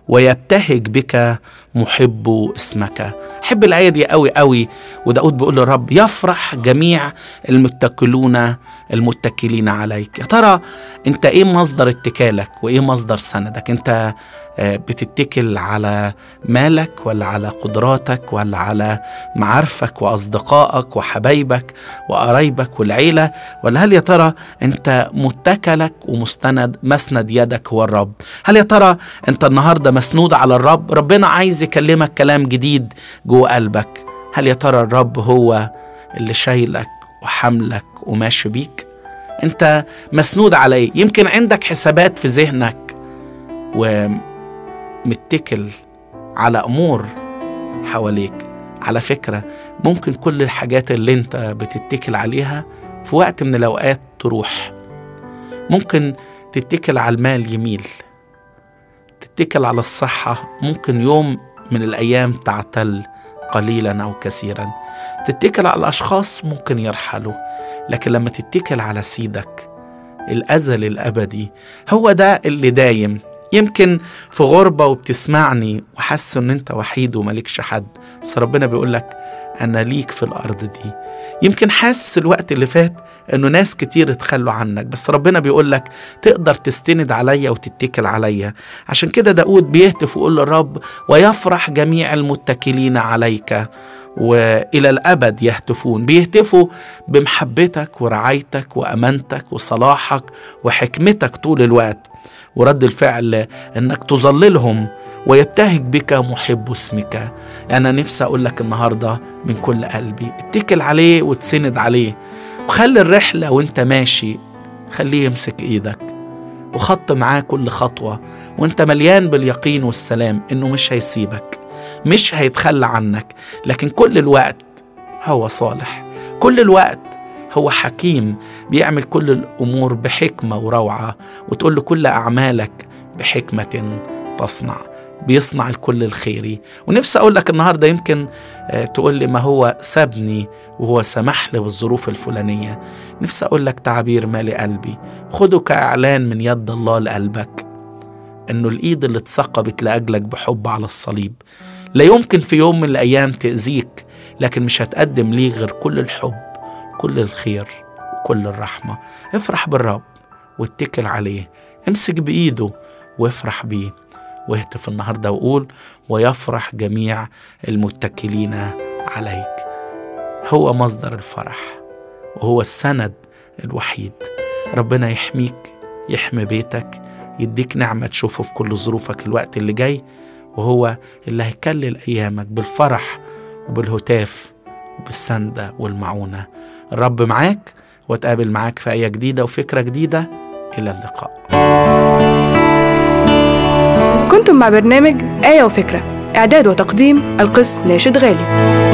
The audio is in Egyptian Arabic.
ويبتهج بك محب اسمك حب الآية دي قوي قوي وداود بيقول للرب يفرح جميع المتكلون المتكلين عليك يا ترى انت ايه مصدر اتكالك وايه مصدر سندك انت بتتكل على مالك ولا على قدراتك ولا على معارفك واصدقائك وحبايبك وقرايبك والعيله ولا هل يا ترى انت متكلك ومستند مسند يدك هو الرب هل يا ترى انت النهارده مسنود على الرب ربنا عايز يكلمك كلام جديد جوه قلبك هل يا ترى الرب هو اللي شايلك وحملك وماشي بيك انت مسنود عليه يمكن عندك حسابات في ذهنك ومتكل على امور حواليك على فكره ممكن كل الحاجات اللي انت بتتكل عليها في وقت من الاوقات تروح ممكن تتكل على المال يميل تتكل على الصحه ممكن يوم من الايام تعتل قليلا او كثيرا تتكل على الاشخاص ممكن يرحلوا لكن لما تتكل على سيدك الازل الابدي هو ده اللي دايم يمكن في غربة وبتسمعني وحاسس ان انت وحيد وملكش حد بس ربنا بيقول لك انا ليك في الارض دي يمكن حاسس الوقت اللي فات انه ناس كتير اتخلوا عنك بس ربنا بيقول لك تقدر تستند عليا وتتكل عليا عشان كده داود بيهتف ويقول للرب ويفرح جميع المتكلين عليك والى الابد يهتفون بيهتفوا بمحبتك ورعايتك وامانتك وصلاحك وحكمتك طول الوقت ورد الفعل انك تظللهم ويبتهج بك محب اسمك انا نفسي اقول لك النهارده من كل قلبي اتكل عليه وتسند عليه وخلي الرحله وانت ماشي خليه يمسك ايدك وخط معاه كل خطوه وانت مليان باليقين والسلام انه مش هيسيبك مش هيتخلى عنك لكن كل الوقت هو صالح كل الوقت هو حكيم بيعمل كل الامور بحكمه وروعه وتقول له كل اعمالك بحكمه تصنع بيصنع الكل الخيري ونفسي اقول لك النهارده يمكن تقول لي ما هو سابني وهو سمح لي بالظروف الفلانيه نفسي اقول لك تعبير مالي قلبي خده كاعلان من يد الله لقلبك انه الايد اللي اتثقبت لاجلك بحب على الصليب لا يمكن في يوم من الايام تاذيك لكن مش هتقدم ليه غير كل الحب كل الخير وكل الرحمه افرح بالرب واتكل عليه امسك بايده وافرح بيه واهتف النهارده وقول ويفرح جميع المتكلين عليك هو مصدر الفرح وهو السند الوحيد ربنا يحميك يحمي بيتك يديك نعمة تشوفه في كل ظروفك الوقت اللي جاي وهو اللي هيكلل أيامك بالفرح وبالهتاف وبالسندة والمعونة الرب معاك واتقابل معاك في آية جديدة وفكرة جديدة إلى اللقاء كنتم مع برنامج آية وفكرة إعداد وتقديم القس ناشد غالي